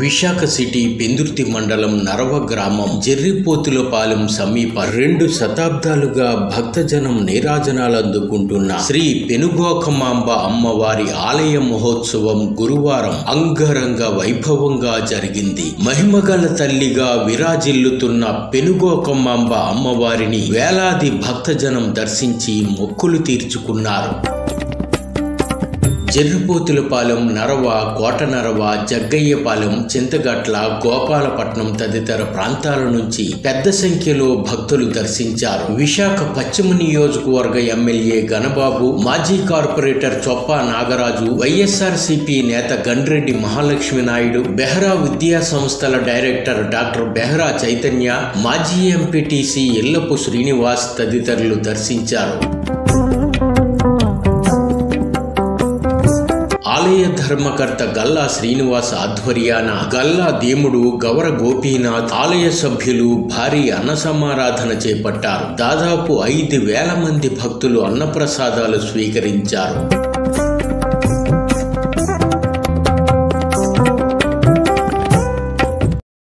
Visakha city Pendurthi మండలం నరవ గ్రామం జెర్రిపోతులపాలెం సమీప రెండు శతాబ్దాలుగా భక్తజనం నీరాజనాలు అందుకుంటున్న శ్రీ పెనుగోకమాంబ అమ్మవారి ఆలయ మహోత్సవం గురువారం అంగరంగ వైభవంగా జరిగింది మహిమగల తల్లిగా విరాజిల్లుతున్న పెనుగోకమాంబ అమ్మవారిని వేలాది భక్తజనం దర్శించి మొక్కులు తీర్చుకున్నారు జర్రిపోతులపాలెం నరవ కోటనరవ జగ్గయ్యపాలెం చింతగట్ల గోపాలపట్నం తదితర ప్రాంతాల నుంచి పెద్ద సంఖ్యలో భక్తులు దర్శించారు విశాఖ పశ్చిమ నియోజకవర్గ ఎమ్మెల్యే గణబాబు మాజీ కార్పొరేటర్ చొప్పా నాగరాజు వైఎస్ఆర్ నేత గండ్రెడ్డి మహాలక్ష్మి నాయుడు బెహ్రా విద్యా సంస్థల డైరెక్టర్ డాక్టర్ బెహ్రా చైతన్య మాజీ ఎంపీటీసీ ఇల్లపు శ్రీనివాస్ తదితరులు దర్శించారు ఆలయ ధర్మకర్త గల్లా శ్రీనివాస్ ఆధ్వర్యాన గల్లా దేముడు గవర గోపీనాథ్ ఆలయ సభ్యులు భారీ అన్న సమారాధన చేపట్టారు దాదాపు ఐదు వేల మంది భక్తులు అన్నప్రసాదాలు స్వీకరించారు